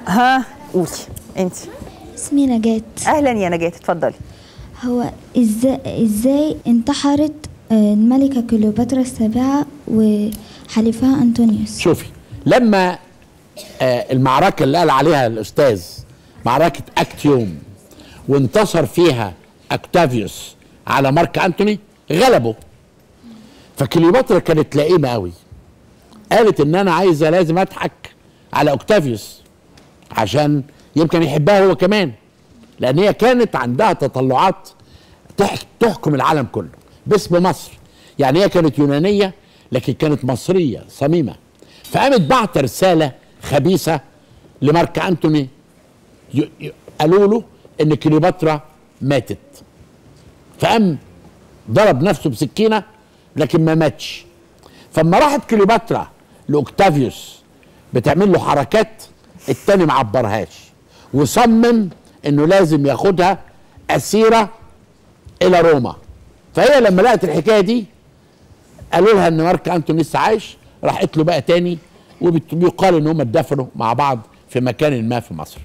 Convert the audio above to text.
ها قولي انت اسمي نجاة اهلا يا نجاة اتفضلي هو ازاي ازاي انتحرت آه، الملكة كليوباترا السابعة وحليفها أنطونيوس شوفي لما آه المعركه اللي قال عليها الاستاذ معركه اكتيوم وانتصر فيها اكتافيوس على مارك انتوني غلبه فكليوباترا كانت لئيمه قوي قالت ان انا عايزه لازم اضحك على اوكتافيوس عشان يمكن يحبها هو كمان لان هي كانت عندها تطلعات تح- تحكم العالم كله باسم مصر يعني هي كانت يونانيه لكن كانت مصريه صميمه فقامت بعت رساله خبيثه لمارك انتوني ي- ي- قالوا له ان كليوباترا ماتت فقام ضرب نفسه بسكينه لكن ما ماتش فلما راحت كليوباترا لاوكتافيوس بتعمل له حركات التاني ما عبرهاش وصمم انه لازم ياخدها اسيره الى روما فهي لما لقت الحكايه دي قالوا لها ان مارك انتوني لسه عايش راحت له بقى تاني وبيقال ان هم اتدفنوا مع بعض في مكان ما في مصر